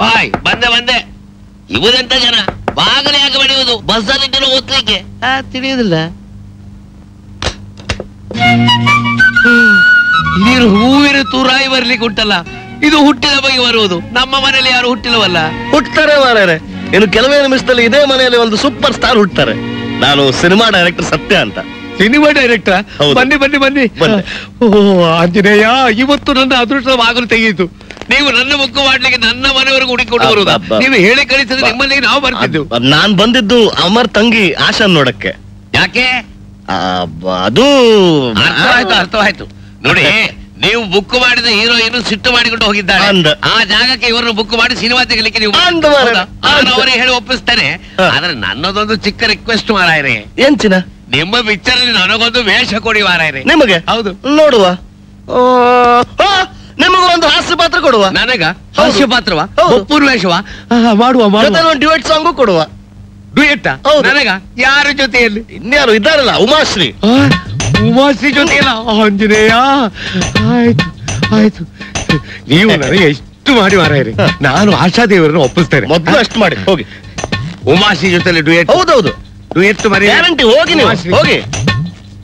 ಬಾಯ್ ಬಂದೆ ಬಂದೆ ಇವರೆಂತ ಜನ ಬಾಗಲೇ ಯಾಕೆ ಬಡಿಯುವುದು ಬಸ್ಸಲ್ಲಿದ್ದಲು ಓದ್ಲಿಕ್ಕೆ ಆ, ತಿಳಿಯುವುದಿಲ್ಲ ನೀನು ಹೂವಿನ ತೂರಾಯಿ ಬರ್ಲಿಕ್ಕೆ ಉಂಟಲ್ಲ ಇದು ಹುಟ್ಟಿದ ಬಗ್ಗೆ ಬರುವುದು ನಮ್ಮ ಮನೇಲಿ ಯಾರು ಹುಟ್ಟಿಲ್ಲವಲ್ಲ ಹುಟ್ತಾರೆ ಮಾರ್ಯಾರೆ ಇನ್ನು ಕೆಲವೇ ನಿಮಿಷದಲ್ಲಿ ಇದೇ ಮನೆಯಲ್ಲಿ ಒಂದು ಸೂಪರ್ ಸ್ಟಾರ್ ಹುಟ್ತಾರೆ ನಾನು ಸಿನಿಮಾ ಡೈರೆಕ್ಟರ್ ಸತ್ಯ ಅಂತ ಸಿನಿಮಾ ಡೈರೆಕ್ಟರ್ ಹೌದು. ಬನ್ನಿ ಬನ್ನಿ ಬನ್ನಿ ಬನ್ನಿ. ಓ ಆಂಜನೇಯ ಇವತ್ತು ನನ್ನ ಅದೃಷ್ಟ ಬಾಗಿಲು ತೆಗೆಯಿತು ನೀವು ನನ್ನ ಮುಖ ಮಾಡ್ಲಿಕ್ಕೆ ನನ್ನ ಮನೆಯವರೆಗೂ ಹುಡುಕಿಕೊಂಡು ಬರುವುದಾ ಅಬ್ಬಬ್ಬ. ನೀವು ಹೇಳಿ ಕಳಿಸಿದ್ರೆ ನಿಮ್ಮಲ್ಲಿ ನಾವು ಬರ್ತಿದ್ದೆವು ಅದ್- ನಾನ್ ಬಂದಿದ್ದು ಅಮರ್ ತಂಗಿ ಆಶಾನ್ ನೋಡಕ್ಕೆ ಯಾಕೆ ಆ, ಬ- ಅದು ಅರ್ಥವಾಯ್ತು ಅರ್ಥವಾಯ್ತು ನೋಡಿ ನೀವು ಬುಕ್ ಮಾಡಿದ ಹೀರೋಯಿನ್ ಸಿಟ್ಟು ಮಾಡಿಕೊಂಡು ಹೋಗಿದ್ದಾಳೆ ಅಂದ. ಆ ಜಾಗಕ್ಕೆ ಇವ್ರನ್ನ ಬುಕ್ ಮಾಡಿ ಸಿನಿಮಾ ತೆಗಲಿಕ್ಕೆ ನೀವು ಅಂದ ಮಾರ್ರೆ. ಹೌದಾ? ನಾನು ಅಂದ. ಅವರಿಗೆ ಹೇಳಿ ಒಪ್ಪಿಸ್ತೇನೆ ಹ. ಆದ್ರೆ ನನ್ನದೊಂದು ಚಿಕ್ಕ ರಿಕ್ವೆಸ್ಟ್ ಮಾರಾಯರೆ ಏನ್ ಚಿನ್ನ ನಿಮ್ಮ ಪಿಕ್ಚರ್ ನನಗೊಂದು ವೇಷ ಕೊಡಿ ಮಾರಾಯರೆ ನಿಮಗೆ ಹೌದು ನೋಡುವ ಆ, ಆ, ನಿಮಗೂ ಒಂದು ಹಾಸ್ಯ ಪಾತ್ರ ಕೊಡುವ ನನಗ ಹೌದು. ಹಾಸ್ಯ ಪಾತ್ರವಾ ಹೌದು. ಒಪ್ಪೂರ್ ವೇಷವಾ ಆ, ಮಾಡುವ ಮಾಡುವ ಜೊತೆಲಿ ಒಂದು ಡ್ಯುಯೆಟ್ ಸಾಂಗು ಕೊಡುವ ಡುಯೆಟ್ಟ ಹೌದು. ನನಗ ಯಾರ ಜೊತೆಯಲ್ಲಿ ಇನ್ಯಾರು ಇದ್ದಾರಲ್ಲ ಉಮಾಶ್ರೀ ಆ, ಉಮಾಶ್ರೀ ಜೊತೆಯಲ್ಲ ಆಂಜನೇಯ ಆಯ್ತು ಆಯ್ತು ನೀವು ನನಗೆ ಎಷ್ಟು ಮಾಡಿ ಮಾರಾಯರಿ ಹ. ನಾನು ಆಶಾದೇವರನ್ನು ಒಪ್ಪಿಸ್ತೇನೆ ಮೊದ್ಲು ಅಷ್ಟು ಮಾಡಿ ಹೋಗಿ ಉಮಾಶ್ರೀ ಜೊತೆಲಿ ಡುಯೆಟ್ ಹೌದೌದು ಡುಯೆಟ್ ಮರಿ ಗ್ಯಾರಂಟಿ ಹೋಗಿ ನೀವು ಉಮಾಶ್ರೀ. ಹೋಗಿ